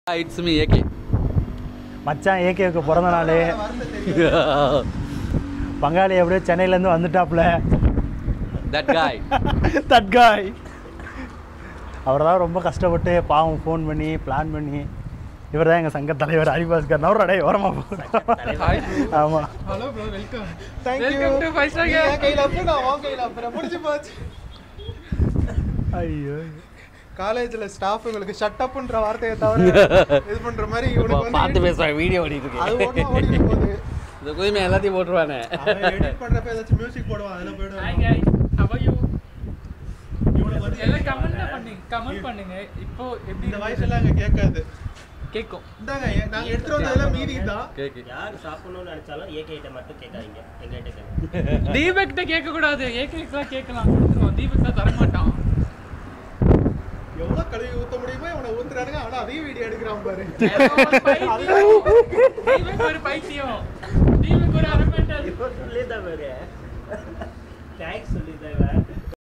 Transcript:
It's me AK மச்சான் ஏகேவுக்கு பிறந்த நாள் பங்காளி எப்படியோ சென்னையிலேருந்து வந்துட்டாப்புல தட் காய் தட் காய் அவர் தான் ரொம்ப கஷ்டப்பட்டு பாவம் ஃபோன் பண்ணி பிளான் பண்ணி இவர் தான் எங்கள் சங்க தலைவர் ஹரிபாஸ்கர் நவரடே ஓரமா ஆமாம் hello bro welcome Welcome to Five Star Gang. கையில் அப்பு நான் உன் கையில் அப்புறம் முடிஞ்சு போச்சு ஐயோ காலேஜில் ஸ்டாஃபுங்களுக்கு ஷட் அப்ன்ற வார்த்தையை தவிர இது பண்ற மாதிரி இவனுக்கு பார்த்து வந்து பேசுவாங்க வீடியோ ஓடிட்டு அது இருக்கு ஒன்றும் ஓடிட்டு போகுது இந்த குதிமை எல்லாத்தையும் போட்டுருவானே அவன் எடிட் பண்றப்ப ஏதாச்சும் மியூசிக் போடுவான் அதில் Hi போயிடுவான் guys, how are you? இவனுக்கு வந்து எல்லாம் கமெண்ட் பண்ணுங்க கமெண்ட் பண்ணுங்க இப்போ எப்படி இந்த வாய்ஸ் எல்லாம் அங்கே கேட்காது கேட்கும் இந்தாங்க ஏ- நாங்க எடுத்துட்டு வந்ததெல்லாம் மீதி தான் கேக்கு யார் சாப்பிடணும்னு நினைச்சாலும் ஏகேட்ட மட்டும் கேட்காதீங்க எங்ககிட்ட கேட்க தீபக் கிட்ட கேட்க கூடாது ஏகேக்ஸ்லாம் கேட்கலாம் கொடுத்துருவோம் தீபக் தான் தர மாட்டான் எவ்வளவு கழுவி ஊத்த முடியுமோ இவனை ஊத்துறானுங்க ஆனா அதையும் வீடியோ எடுக்கிறான் பாரு தீபக் ஒரு பைத்தியம் தீபக் ஒரு அரமெண்டல் சொல்லி தான் வேறு தேங்க்ஸ்